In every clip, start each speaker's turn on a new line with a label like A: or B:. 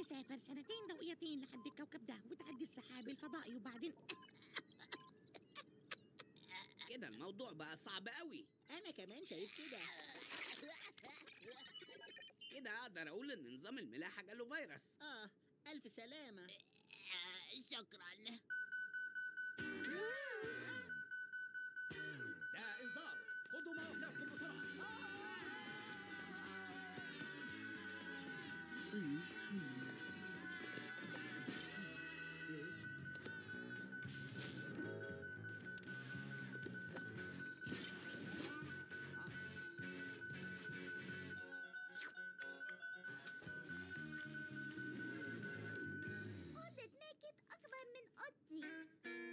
A: تسافر سنتين ضوئيتين لحد الكوكب ده وتعدي السحاب الفضائي وبعدين
B: كده الموضوع بقى صعب قوي
C: انا كمان شايف كده
B: كده اقدر اقول ان نظام الملاحه جاله فيروس
C: اه الف سلامه
D: شكرا
E: ده انذار خدوا مواقعكم بسرعه
F: أوضة ماكت أكبر من أوضتي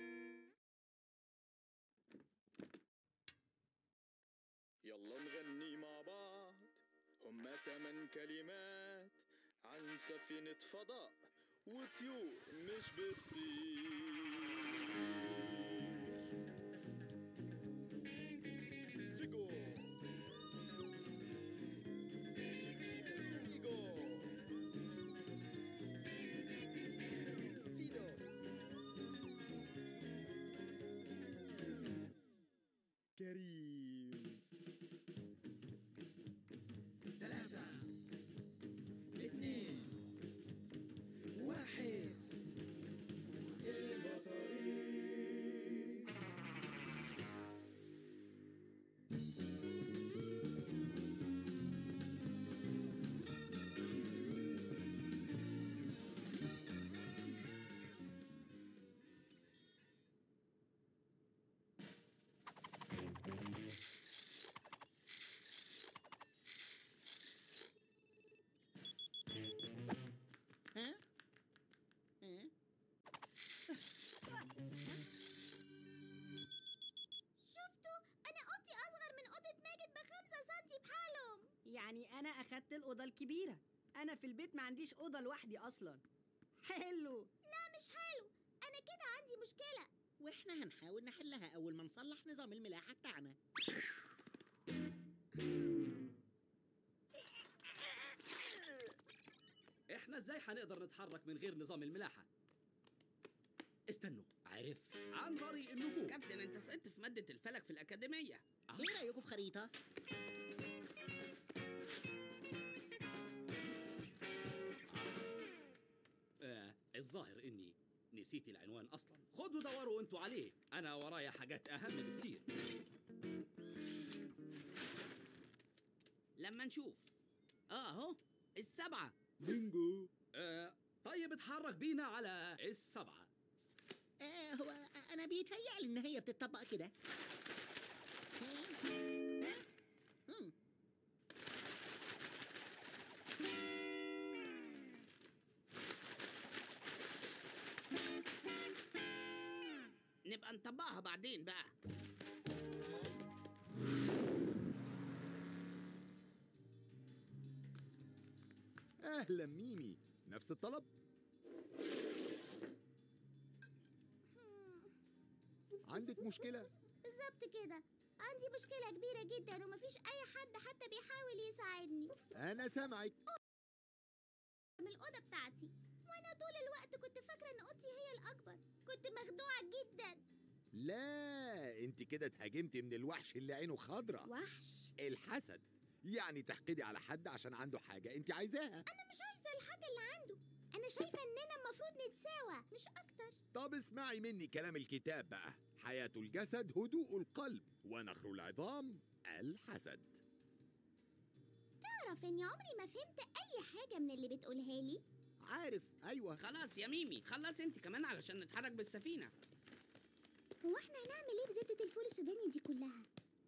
G: يلا نغني مع بعض هما تمن كلمات عن سفينة فضاء وطيور مش بتطير زيجو فيجو فيدو كريم
E: ثلاثة اثنين واحد
C: ها ها
F: شفتوا أنا أوضتي أصغر من أوضة ماجد بخمسة سنتي بحالهم
H: يعني انا اخدت الاوضه الكبيره انا في البيت ما عنديش اوضه لوحدي اصلا حلو
F: لا مش حلو أنا كده عندي مشكلة
C: واحنا هنحاول نحلها اول ما نصلح نظام الملاحه بتاعنا
E: احنا ازاي هنقدر نتحرك من غير نظام الملاحة استنوا عرفت عن طريق النجوم
B: كابتن انت سقطت في ماده الفلك في الاكاديميه
C: ايه رايكم في خريطه
E: آه الظاهر اني نسيت العنوان اصلا خدوا دوروا انتوا عليه انا ورايا حاجات اهم بكتير
B: لما نشوف اه اهو السبعه
E: بينجو آه طيب اتحرك بينا على السبعة
C: آه هو انا بيتهيألي ان هي بتطبق كده ها؟ ها؟ هم.
B: نبقى نطبقها بعدين بقى
I: اهلا ميمي نفس الطلب عندك مشكلة
F: بالظبط كده عندي مشكلة كبيرة جدا ومفيش أي حد حتى بيحاول يساعدني
I: أنا سامعك
F: من الأوضة بتاعتي وأنا طول الوقت كنت فاكرة إن أوضتي هي الأكبر كنت مخدوعة جدا
I: لا انت كده اتهاجمت من الوحش اللي عينه خضرة
F: وحش
I: الحسد يعني تحقدي على حد عشان عنده حاجة انت عايزاها
F: أنا مش عايزة الحاجة اللي عنده أنا شايفة إننا المفروض نتساوى مش أكتر
I: طب اسمعي مني كلام الكتاب بقى حياة الجسد هدوء القلب ونخر العظام الحسد
F: تعرف إني عمري ما فهمت أي حاجة من اللي بتقولها لي
I: عارف ايوه
B: خلاص يا ميمي خلص انت كمان علشان نتحرك بالسفينه
F: هو إحنا هنعمل إيه بزبدة الفول السوداني دي كلها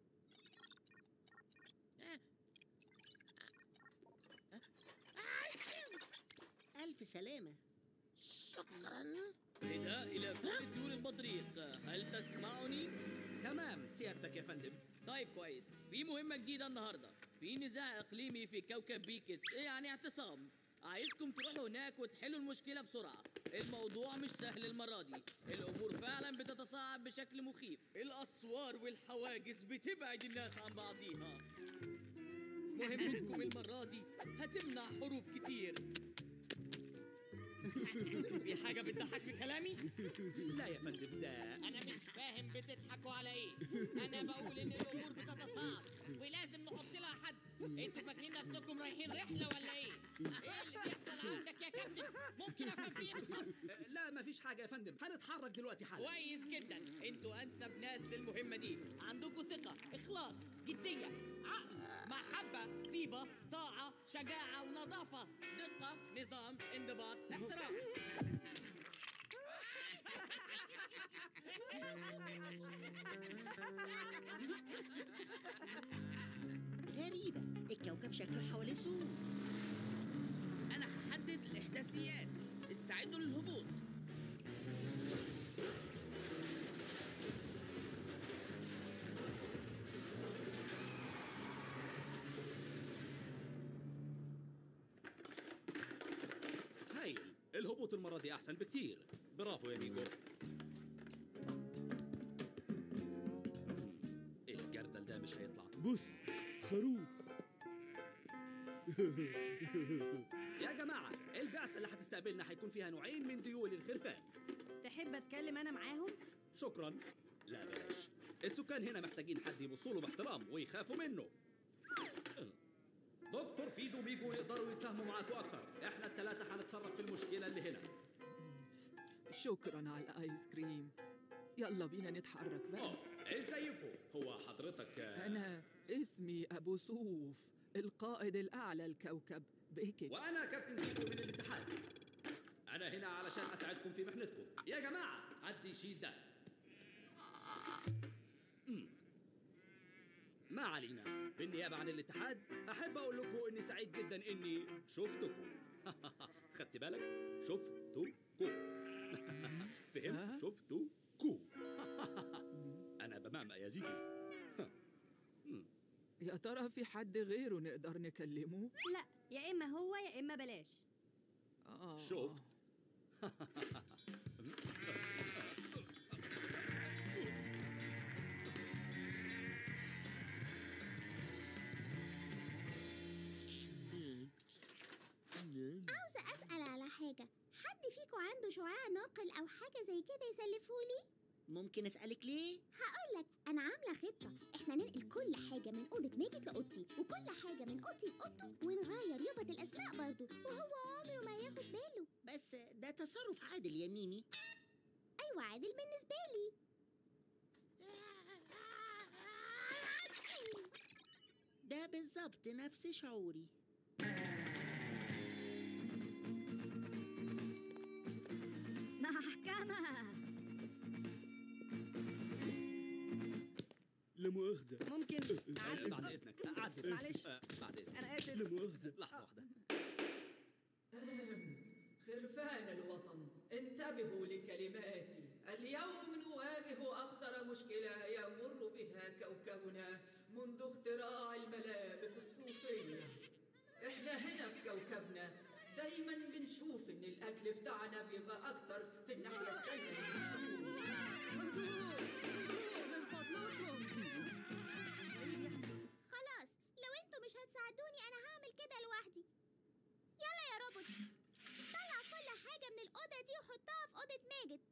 C: الف سلامه
D: شكرا
J: نداء إلى كل طيور البطريق هل تسمعني؟
E: تمام سيادتك يا فندم
J: طيب كويس في مهمة جديدة النهاردة في نزاع إقليمي في كوكب بيكت يعني اعتصام عايزكم تروحوا هناك وتحلوا المشكلة بسرعة الموضوع مش سهل المرة دي الأمور فعلا بتتصاعب بشكل مخيف الأسوار والحواجز بتبعد الناس عن بعضيها مهمتكم المرة دي هتمنع حروب كتير في حاجة بتضحك في كلامي؟
E: لا يا فندم ده
K: انا مش فاهم بتضحكوا على ايه انا بقول ان الامور بتتصاعد ولازم نحط لها حد انتوا فاكرين نفسكم رايحين رحله ولا ايه ايه اللي بيحصل عندك يا كابتن ممكن افهم فيه بالظبط
E: لا مفيش حاجة يا فندم هنتحرك دلوقتي حالا
J: كويس جدا انتوا انسب ناس للمهمة دي عندكم ثقة اخلاص جدية عقل محبة طيبة طاعة شجاعة ونظافة دقة نظام انضباط احترام
C: غريبة الكوكب شكله حواليه سور
B: انا هحدد الاحداثيات استعدوا للهبوط
E: هايل الهبوط المرة دي أحسن بكتير برافو يا ميجو الجردل ده مش هيطلع
L: بص خروف
E: يا جماعة البعثة اللي هتستقبلنا هيكون فيها نوعين من ديول الخرفان
H: تحب اتكلم انا معاهم
E: شكرا لا بلاش السكان هنا محتاجين حد يبصوا له باحترام ويخافوا منه دكتور فيدو وميجو يقدروا يتفاهموا معاكوا اكتر احنا الثلاثة هنتصرف في المشكلة اللي هنا
M: شكرا على الايس كريم يلا بينا نتحرك بقى
E: اه ازيكم هو حضرتك آه،
M: انا اسمي ابو صوف القائد الاعلى الكوكب بيكت
E: وانا كابتن فيدو من الاتحاد انا هنا علشان اساعدكم في محنتكم يا جماعة حد يشيل ده مم. ما علينا بالنيابة عن الاتحاد أحب أقول لكم إني سعيد جدا إني شفتكم خدت بالك شفتكم فهمت شفتكم أنا بمعمق يا زيكو
M: يا ترى في حد غيره نقدر نكلمه
H: لا يا اما هو يا اما بلاش
M: آه.
E: شفت
F: عاوزة أسأل على حاجة حد فيكم عنده شعاع ناقل أو حاجة زي كده يسلفهولي؟
C: ممكن أسألك ليه؟
F: هقولك أنا عاملة خطة إحنا ننقل كل حاجة من أوضة ماجد لأوضتي وكل حاجة من أوضتي لأوضته ونغير يافط الأسماء برضو وهو عمره ما ياخد باله
C: بس ده تصرف عادل يا ميمي
F: أيوة عادل بالنسبة لي
C: ده بالظبط نفس شعوري
H: محكمة
L: لا مؤاخذة
H: ممكن
E: آه،
H: أعدل
E: بعد إذنك أعدل
H: معلش.
E: آه، بعد إذنك
H: أنا آسف
L: لا مؤاخذة
E: لحظة واحدة
M: خرفان الوطن انتبهوا لكلماتي اليوم نواجه أخطر مشكلة يمر بها كوكبنا منذ اختراع الملابس الصوفية احنا هنا في كوكبنا دايما بنشوف ان الاكل بتاعنا بيبقى اكتر في الناحية التانية من السوق
H: من فضلكم
F: خلاص لو انتوا مش هتساعدوني انا هعمل كده لوحدي يلا يا روبوت طلع كل حاجة من الأوضة دي وحطها في أوضة ماجد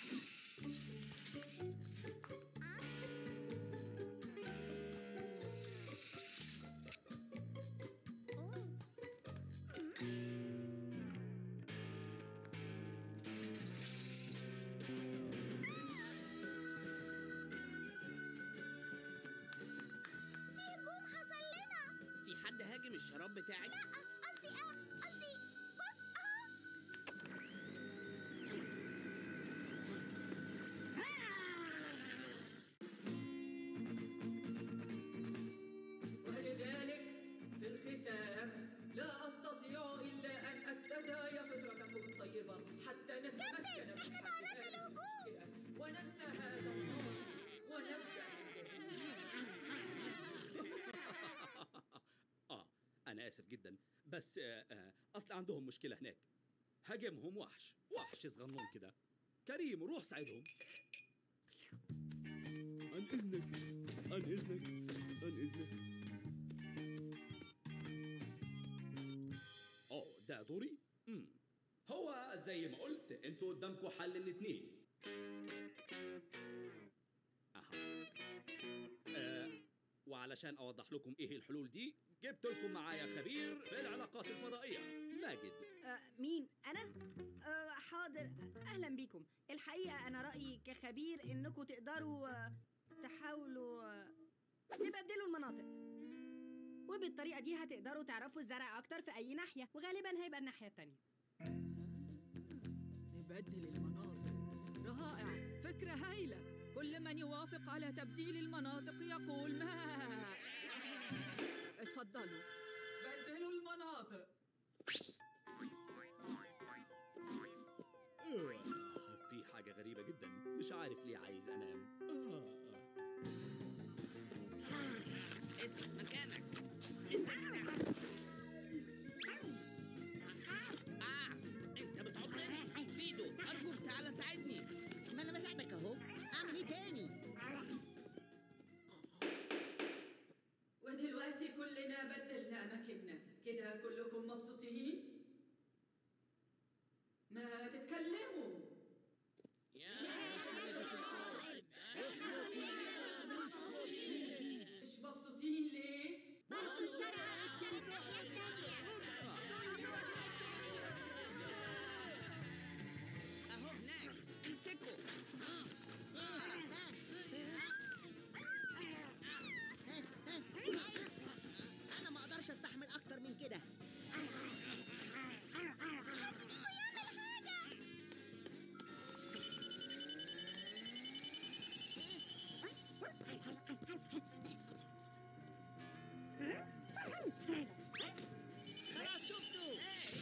F: في هجوم حصل لنا
B: في حد هاجم الشراب بتاعي
F: لا قصدي اه قصدي بص اهو
M: ولذلك في الختام لا أستطيع إلا أن أستدعي فطرتكم الطيبة حتى نتمكن من حل هذه المشكلة وننسى هذا الماضي ونبدأ من جديد
E: آه أنا آسف جدا بس آه آه أصل عندهم مشكلة هناك هاجمهم وحش وحش صغنون كده كريم روح ساعدهم
L: عن إذنك عن إذنك عن إذنك
E: أوه ده دوري؟ مم. هو زي ما قلت انتوا قدامكم حل الاتنين اها آه وعلشان اوضح لكم ايه الحلول دي جبت لكم معايا خبير في العلاقات الفضائيه ماجد
H: آه مين انا آه حاضر اهلا بيكم الحقيقه انا رايي كخبير انكم تقدروا آه تحاولوا آه تبدلوا المناطق وبالطريقه دي هتقدروا تعرفوا الزرع اكتر في اي ناحيه وغالبا هيبقى الناحيه التانية
M: نبدل المناطق رائع فكرة هايلة كل من يوافق على تبديل المناطق يقول ما اتفضلوا بدلوا المناطق
E: آه، في حاجه غريبه جدا مش عارف ليه عايز انام آه.
B: اثبت مكانك اثبت اه انت بتعضني فيدو ارجوك تعالى ساعدني
C: ما انا بساعدك اهو اعمل ايه تاني
M: ودلوقتي كلنا بدلنا أماكننا كده كلكم مبسوطين ما تتكلموا مش مبسوطين ليه؟
F: برضه الشارع اتجرت ناحية تانية
B: اهو هناك امسكه
C: انا ما اقدرش استحمل اكتر من كده خلاص شفته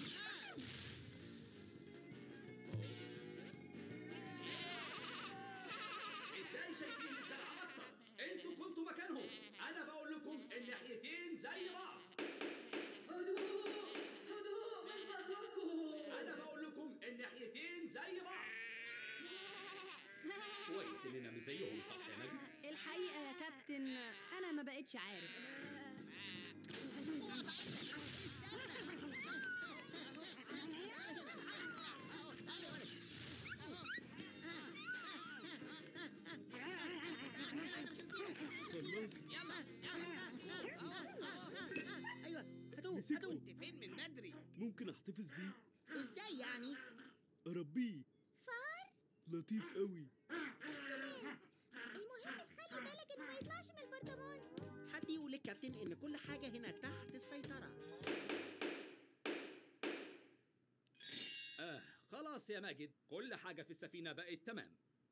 E: ازاي شايفين الزرع اكتر انتوا كنتوا مكانهم انا بقول لكم الناحيتين زي بعض
M: هدوء هدوء من فضلكم
E: انا بقول لكم الناحيتين زي بعض كويس اننا مش زيهم صح يا ماجد
H: الحقيقه يا كابتن انا ما بقتش عارف
L: خلاص
C: ايوه هاتوه
L: مسكته.
C: هاتوه
B: انت فين من بدري
L: ممكن احتفظ بيه
C: ازاي يعني
L: اربيه
F: فار
L: لطيف قوي
F: احتمال المهم تخلي بالك انه ما يطلعش من البرطمان
C: حد يقول للكابتن ان كل حاجه هنا تحت السيطره
E: آه خلاص يا ماجد كل حاجة في السفينة بقت تمام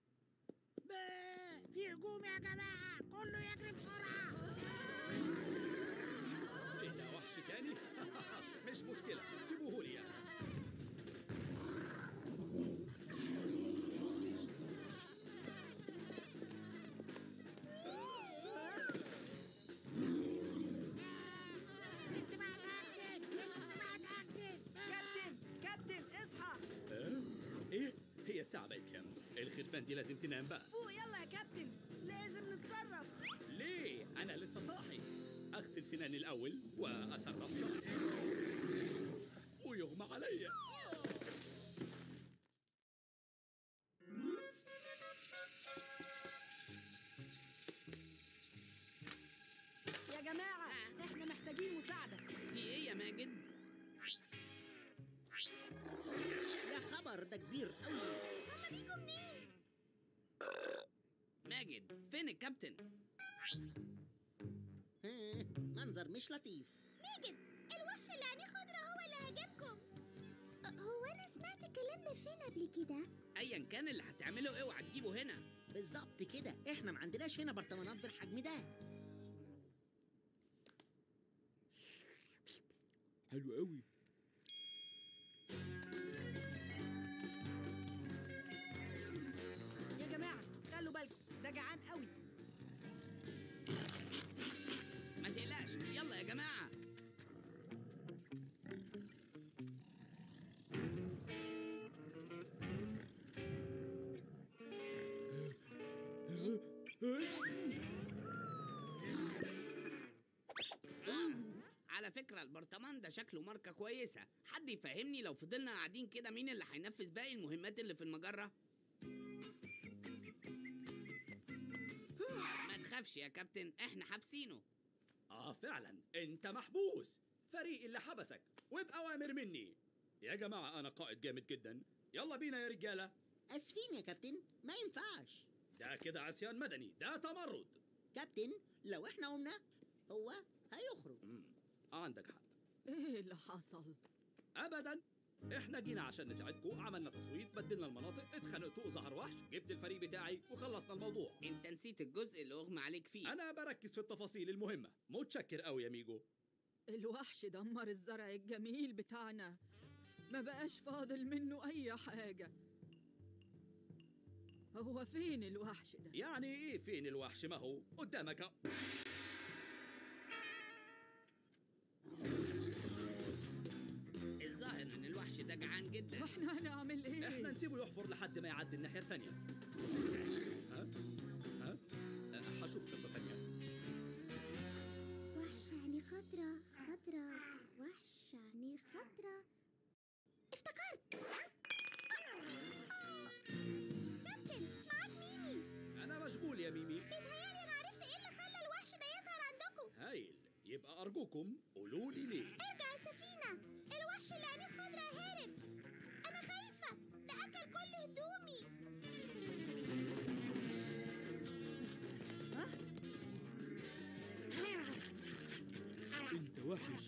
A: في هجوم يا جماعة كله يجري بسرعة
E: ايه ده وحش تاني؟ مش مشكلة سيبوه لي أنا
A: انت بقى كابتن انت بقى كابتن
H: كابتن كابتن اصحى
E: آه؟ ايه؟ هي الساعة بقت كام؟ الخرفان دي لازم تنام بقى
H: فوق يلا يا كابتن لازم نتصرف
E: ليه؟ أنا لسه صاحي أغسل سناني الأول وأسرب شعري ويغمى عليا
H: يا جماعه احنا محتاجين مساعده
B: في ايه يا ماجد
C: يا خبر ده كبير قوي
F: هما بيجوا منين
B: ماجد فين الكابتن
C: ها، منظر مش لطيف
F: ماجد الوحش اللي عينيه خضرا هو اللي هاجمكم هو انا سمعت الكلام ده فين قبل كده
B: ايا كان اللي هتعمله اوعى تجيبه هنا
C: بالظبط كده احنا ما عندناش هنا برطمانات بالحجم ده
L: حلو قوي
H: يا جماعه خلوا بالكم ده جعان قوي
B: ما تقلقش يلا يا جماعه على على فكرة البرطمان ده شكله ماركة كويسة حد يفهمني لو فضلنا قاعدين كده مين اللي هينفذ باقي المهمات اللي في المجرة ما تخافش يا كابتن احنا حابسينه
E: اه فعلا انت محبوس فريق اللي حبسك وبأوامر مني يا جماعة أنا قائد جامد جدا يلا بينا يا رجالة
C: اسفين يا كابتن ما ينفعش
E: ده كده عصيان مدني ده تمرد
C: كابتن لو احنا قمنا هو هيخرج
E: عندك حق
M: ايه اللي حصل
E: ابدا احنا جينا عشان نساعدكم عملنا تصويت بدلنا المناطق اتخانقتوا وظهر وحش جبت الفريق بتاعي وخلصنا الموضوع
B: انت نسيت الجزء اللي اغمى عليك فيه
E: انا بركز في التفاصيل المهمه متشكر قوي يا ميجو
M: الوحش دمر الزرع الجميل بتاعنا ما بقاش فاضل منه اي حاجة هو فين الوحش ده
E: يعني ايه فين الوحش ما هو قدامك أهو.
B: الظاهر ان الوحش ده جعان جدا
M: واحنا هنعمل ايه
E: احنا نسيبه يحفر لحد ما يعدي الناحيه الثانيه ها ها أه، هشوف خطه ثانيه
F: وحش يعني خضرة خضرة وحش يعني خضرة افتكرت كابتن معاك ميمي
E: انا مشغول يا ميمي
F: بيتهيألي أنا عرفت إيه اللي خلى الوحش ده يظهر عندكم
E: هايل يبقى ارجوكم قولوا لي ليه
F: ارجع السفينة الوحش اللي عينيه خضرة هارب أنا خايفة ده أكل كل هدومي
L: انت وحش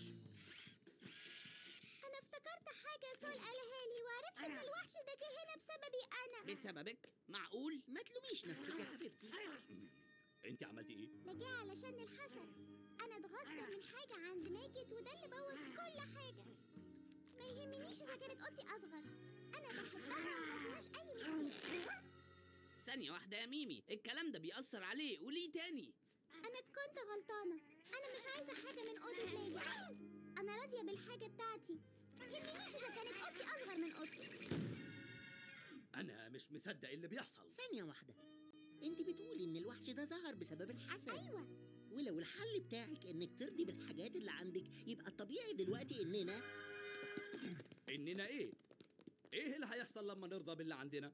F: أنا افتكرت حاجة سول قالها لي وعرفت إن الوحش ده جه هنا بسببي أنا
B: بسببك معقول
C: ما تلوميش نفسك يا حبيبتي
E: انت عملتي ايه
F: ده جه علشان الحسد أنا اتغصب من حاجة عند ماجد وده اللي بوظ كل حاجة ما يهمنيش إذا كانت أوضتي أصغر أنا بحبها وما فيهاش أي مشكلة
B: ثانية واحدة يا ميمي الكلام ده بيأثر عليه قوليه تاني
F: أنا كنت غلطانة أنا مش عايزة حاجة من أوضة ماجد أنا راضية بالحاجة بتاعتي يهمنيش إذا كانت أوضتي أصغر من أوضتي
E: انا مش مصدق اللي بيحصل
C: ثانية واحدة انت بتقولي ان الوحش ده ظهر بسبب الحسد
F: أيوة
C: ولو الحل بتاعك انك ترضي بالحاجات اللي عندك يبقى الطبيعي دلوقتي اننا
E: اننا ايه ايه اللي هيحصل لما نرضى باللي عندنا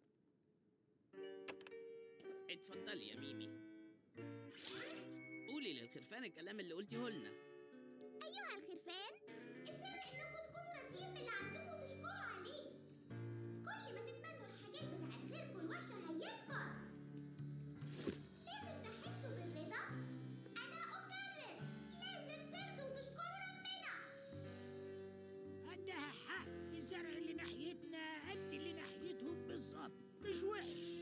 B: اتفضلي يا ميمي قولي للخرفان الكلام اللي قلتيه لنا
F: أيها الخرفان السر إنكم تكونوا راضيين باللي عندكم وتشكروا عليه كل ما تتمنوا الحاجات بتاعت غيركم الوحش هيكبر لازم تحسوا بالرضا أنا أكرر لازم ترضوا وتشكروا ربنا
A: عندها حق الزرع اللي ناحيتنا قد اللي ناحيتهم بالظبط مش وحش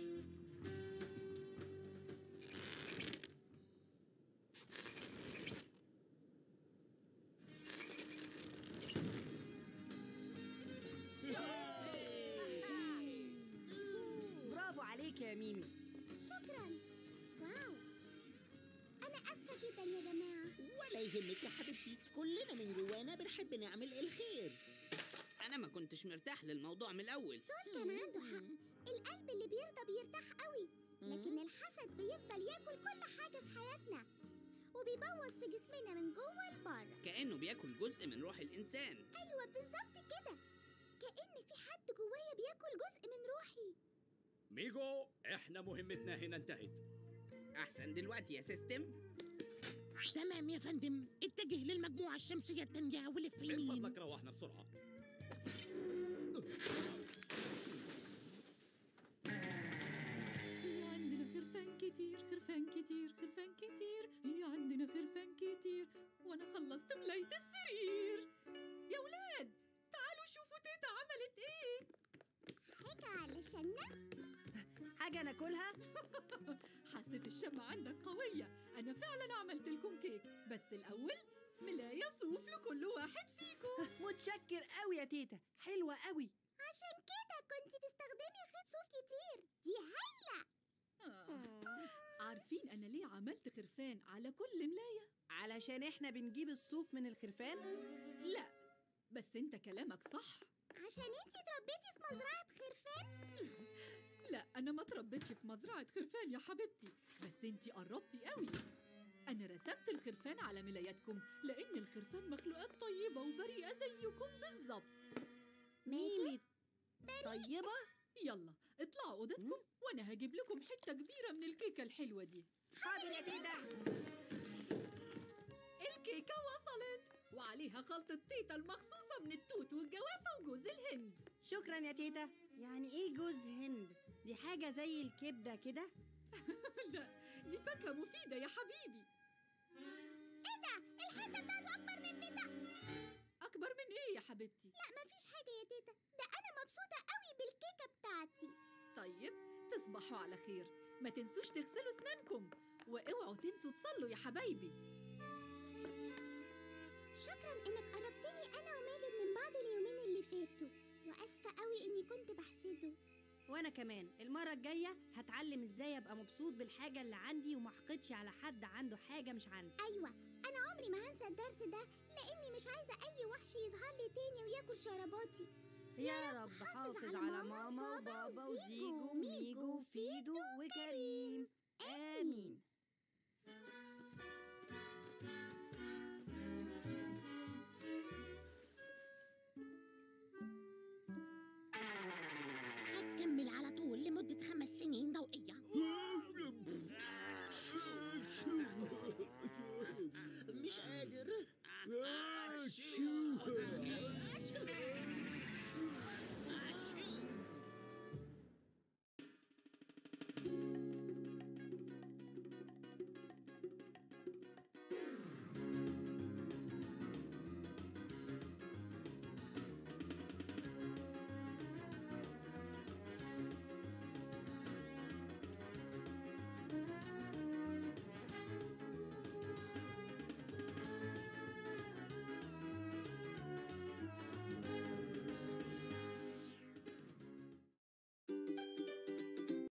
H: برافو عليك يا ميمي
F: شكرا واو أنا آسفة جدا يا جماعة
C: ولا يهمك يا حبيبتي كلنا من جوانا بنحب نعمل الخير
B: انا ما كنتش مرتاح للموضوع من الاول
F: سول كان عنده حق القلب اللي بيرضى بيرتاح قوي لكن الحسد بيفضل ياكل كل حاجة في حياتنا وبيبوظ في جسمنا من جوه لبره
B: كأنه بياكل جزء من روح الإنسان
F: أيوة بالظبط كده كأن في حد جوايا بياكل جزء من روحي
E: ميجو احنا مهمتنا هنا انتهت
B: أحسن دلوقتي يا سيستم
A: تمام يا فندم اتجه للمجموعة الشمسية التانية ولف
E: من
A: يمين
E: فضلك روحنا بسرعه
M: في عندنا خرفان كتير خرفان كتير خرفان كتير في عندنا خرفان كتير وانا خلصت ملاية السرير يا ولاد تعالوا شوفوا تيتا عملت ايه
F: حاجة علشان
H: حاجة ناكلها
M: حاسة الشم عندك قوية أنا فعلا عملت لكم كيك بس الأول ملاية صوف لكل واحد فيكم
H: متشكر قوي يا تيتا حلوة قوي
F: عشان كده كنت بتستخدمي خيط صوف كتير دي هايلة
M: آه. عارفين أنا ليه عملت خرفان على كل ملاية؟
H: علشان احنا بنجيب الصوف من الخرفان
M: لا بس انت كلامك صح
F: عشان انتي اتربيتي في مزرعة خرفان
M: لا انا ما تربيتش في مزرعة خرفان يا حبيبتي بس انتي قربتي قوي أنا رسمت الخرفان على ملاياتكم لأن الخرفان مخلوقات طيبة وبريئة زيكم بالظبط
H: ميمي طيبة؟
M: يلا اطلعوا أوضتكم وأنا هجيب لكم حتة كبيرة من الكيكة الحلوة دي
H: حاضر يا تيتا
M: الكيكة وصلت وعليها خلطة تيتا المخصوصة من التوت والجوافة وجوز الهند
H: شكرا يا تيتا يعني ايه جوز هند دي حاجة زي الكبدة كده
M: لا دي فاكهة مفيدة يا حبيبي
F: ايه ده الحته بتاعته اكبر من بتاع
M: أكبر من إيه يا حبيبتي؟
F: لا مفيش حاجه يا تيتا ده انا مبسوطه قوي بالكيكه بتاعتي
M: طيب تصبحوا على خير ما تنسوش تغسلوا اسنانكم واوعوا تنسوا تصلوا يا حبايبي
F: شكرا انك قربتني انا وماجد من بعض اليومين اللي فاتوا واسفه قوي اني كنت بحسده
H: وانا كمان المرة الجاية هتعلم ازاي ابقى مبسوط بالحاجة اللي عندي وما احقدش على حد عنده حاجة مش عندي
F: ايوه انا عمري ما هنسى الدرس ده لاني مش عايزه اي وحش يظهر لي تاني وياكل شرباتي
H: يا رب حافظ على ماما وبابا وزيجو وميجو وفيدو وكريم آمين
D: هتكمل على طول لمدة خمس سنين ضوء